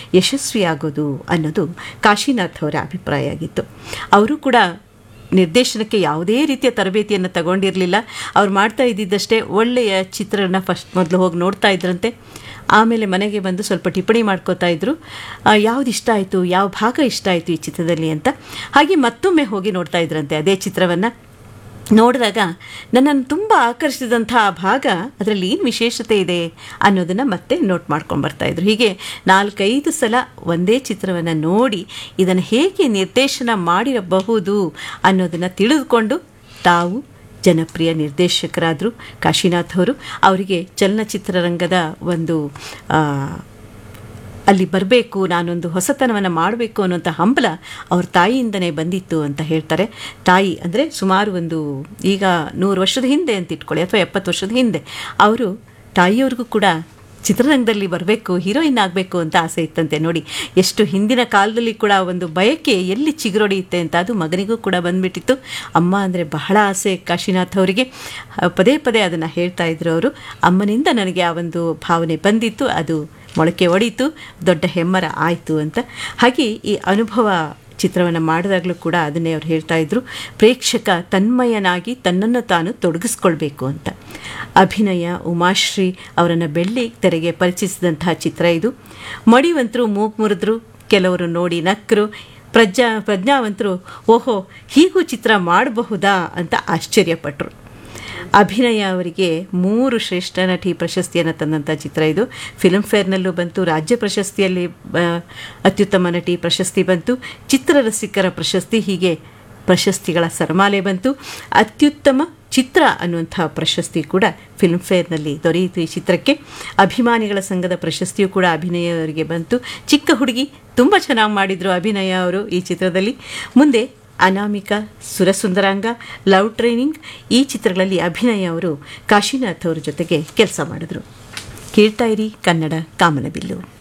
ಯಶಸ್ವಿಯಾಗೋದು ಅನ್ನೋದು ಕಾಶಿನಾಥ್ ಅವರ ಅಭಿಪ್ರಾಯ ಆಗಿತ್ತು ಅವರು ಕೂಡ ನಿರ್ದೇಶನಕ್ಕೆ ಯಾವುದೇ ರೀತಿಯ ತರಬೇತಿಯನ್ನು ತಗೊಂಡಿರಲಿಲ್ಲ ಅವ್ರು ಮಾಡ್ತಾ ಇದ್ದಿದ್ದಷ್ಟೇ ಒಳ್ಳೆಯ ಚಿತ್ರನ ಫಸ್ಟ್ ಮೊದಲು ಹೋಗಿ ನೋಡ್ತಾ ಇದ್ರಂತೆ ಆಮೇಲೆ ಮನೆಗೆ ಬಂದು ಸ್ವಲ್ಪ ಟಿಪ್ಪಣಿ ಮಾಡ್ಕೋತಾ ಇದ್ರು ಯಾವ್ದು ಇಷ್ಟ ಆಯಿತು ಯಾವ ಭಾಗ ಇಷ್ಟ ಆಯಿತು ಈ ಚಿತ್ರದಲ್ಲಿ ಅಂತ ಹಾಗೆ ಮತ್ತೊಮ್ಮೆ ಹೋಗಿ ನೋಡ್ತಾ ಇದ್ರಂತೆ ಅದೇ ಚಿತ್ರವನ್ನು ನೋಡಿದಾಗ ನನ್ನನ್ನು ತುಂಬ ಆಕರ್ಷಿಸಿದಂಥ ಆ ಭಾಗ ಅದರಲ್ಲಿ ಏನು ವಿಶೇಷತೆ ಇದೆ ಅನ್ನೋದನ್ನು ಮತ್ತೆ ನೋಟ್ ಮಾಡ್ಕೊಂಡು ಬರ್ತಾಯಿದ್ರು ಹೀಗೆ ನಾಲ್ಕೈದು ಸಲ ಒಂದೇ ಚಿತ್ರವನ್ನು ನೋಡಿ ಇದನ್ನು ಹೇಗೆ ನಿರ್ದೇಶನ ಮಾಡಿರಬಹುದು ಅನ್ನೋದನ್ನು ತಿಳಿದುಕೊಂಡು ತಾವು ಜನಪ್ರಿಯ ನಿರ್ದೇಶಕರಾದರು ಕಾಶಿನಾಥ್ ಅವರು ಅವರಿಗೆ ಚಲನಚಿತ್ರರಂಗದ ಒಂದು ಅಲ್ಲಿ ಬರಬೇಕು ನಾನೊಂದು ಹೊಸತನವನ್ನು ಮಾಡಬೇಕು ಅನ್ನೋಂಥ ಹಂಬಲ ಅವ್ರ ತಾಯಿಯಿಂದನೇ ಬಂದಿತ್ತು ಅಂತ ಹೇಳ್ತಾರೆ ತಾಯಿ ಅಂದರೆ ಸುಮಾರು ಒಂದು ಈಗ ನೂರು ವರ್ಷದ ಹಿಂದೆ ಅಂತ ಇಟ್ಕೊಳ್ಳಿ ಅಥವಾ ಎಪ್ಪತ್ತು ವರ್ಷದ ಹಿಂದೆ ಅವರು ತಾಯಿಯವ್ರಿಗೂ ಕೂಡ ಚಿತ್ರರಂಗದಲ್ಲಿ ಬರಬೇಕು ಹೀರೋಯಿನ್ ಆಗಬೇಕು ಅಂತ ಆಸೆ ಇತ್ತಂತೆ ನೋಡಿ ಎಷ್ಟು ಹಿಂದಿನ ಕಾಲದಲ್ಲಿ ಕೂಡ ಒಂದು ಬಯಕೆ ಎಲ್ಲಿ ಚಿಗುರೊಡೆಯುತ್ತೆ ಅಂತ ಅದು ಮಗನಿಗೂ ಕೂಡ ಬಂದ್ಬಿಟ್ಟಿತ್ತು ಅಮ್ಮ ಅಂದರೆ ಬಹಳ ಆಸೆ ಕಾಶಿನಾಥ್ ಅವರಿಗೆ ಪದೇ ಪದೇ ಅದನ್ನು ಹೇಳ್ತಾ ಇದ್ರು ಅವರು ಅಮ್ಮನಿಂದ ನನಗೆ ಆ ಒಂದು ಭಾವನೆ ಬಂದಿತ್ತು ಅದು ಮೊಳಕೆ ಒಡೀತು ದೊಡ್ಡ ಹೆಮ್ಮರ ಆಯಿತು ಅಂತ ಹಾಗೆ ಈ ಅನುಭವ ಚಿತ್ರವನ್ನು ಮಾಡಿದಾಗಲೂ ಕೂಡ ಅದನ್ನೇ ಅವ್ರು ಹೇಳ್ತಾ ಇದ್ರು ಪ್ರೇಕ್ಷಕ ತನ್ಮಯನಾಗಿ ತನ್ನನ್ನು ತಾನು ತೊಡಗಿಸ್ಕೊಳ್ಬೇಕು ಅಂತ ಅಭಿನಯ ಉಮಾಶ್ರೀ ಅವರನ್ನು ಬೆಳ್ಳಿ ತೆರೆಗೆ ಪರಿಚಯಿಸಿದಂತಹ ಚಿತ್ರ ಇದು ಮಡಿವಂತರು ಮೂಗು ಮುರಿದ್ರು ಕೆಲವರು ನೋಡಿ ನಕ್ಕರು ಪ್ರಜ್ಞಾ ಪ್ರಜ್ಞಾವಂತರು ಓಹೋ ಹೀಗೂ ಚಿತ್ರ ಮಾಡಬಹುದಾ ಅಂತ ಆಶ್ಚರ್ಯಪಟ್ಟರು ಅಭಿನಯ ಅವರಿಗೆ ಮೂರು ಶ್ರೇಷ್ಠ ನಟಿ ಪ್ರಶಸ್ತಿಯನ್ನು ತಂದಂಥ ಚಿತ್ರ ಇದು ಫಿಲ್ಮ್ಫೇರ್ನಲ್ಲೂ ಬಂತು ರಾಜ್ಯ ಪ್ರಶಸ್ತಿಯಲ್ಲಿ ಅತ್ಯುತ್ತಮ ನಟಿ ಪ್ರಶಸ್ತಿ ಬಂತು ಚಿತ್ರರಸಿಕರ ಪ್ರಶಸ್ತಿ ಹೀಗೆ ಪ್ರಶಸ್ತಿಗಳ ಸರಮಾಲೆ ಬಂತು ಅತ್ಯುತ್ತಮ ಚಿತ್ರ ಅನ್ನುವಂಥ ಪ್ರಶಸ್ತಿ ಕೂಡ ಫಿಲ್ಮ್ಫೇರ್ನಲ್ಲಿ ದೊರೆಯಿತು ಈ ಚಿತ್ರಕ್ಕೆ ಅಭಿಮಾನಿಗಳ ಸಂಘದ ಪ್ರಶಸ್ತಿಯೂ ಕೂಡ ಅಭಿನಯ ಅವರಿಗೆ ಬಂತು ಚಿಕ್ಕ ಹುಡುಗಿ ತುಂಬ ಚೆನ್ನಾಗಿ ಮಾಡಿದರು ಅಭಿನಯ ಅವರು ಈ ಚಿತ್ರದಲ್ಲಿ ಮುಂದೆ ಅನಾಮಿಕಾ ಸುರಸುಂದರಾಂಗ ಲವ್ ಟ್ರೈನಿಂಗ್ ಈ ಚಿತ್ರಗಳಲ್ಲಿ ಅಭಿನಯ ಅವರು ಕಾಶಿನಾಥ್ ಅವರ ಜೊತೆಗೆ ಕೆಲಸ ಮಾಡಿದ್ರು ಕೇಳ್ತಾ ಇರಿ ಕನ್ನಡ ಕಾಮನಬಿಲ್ಲು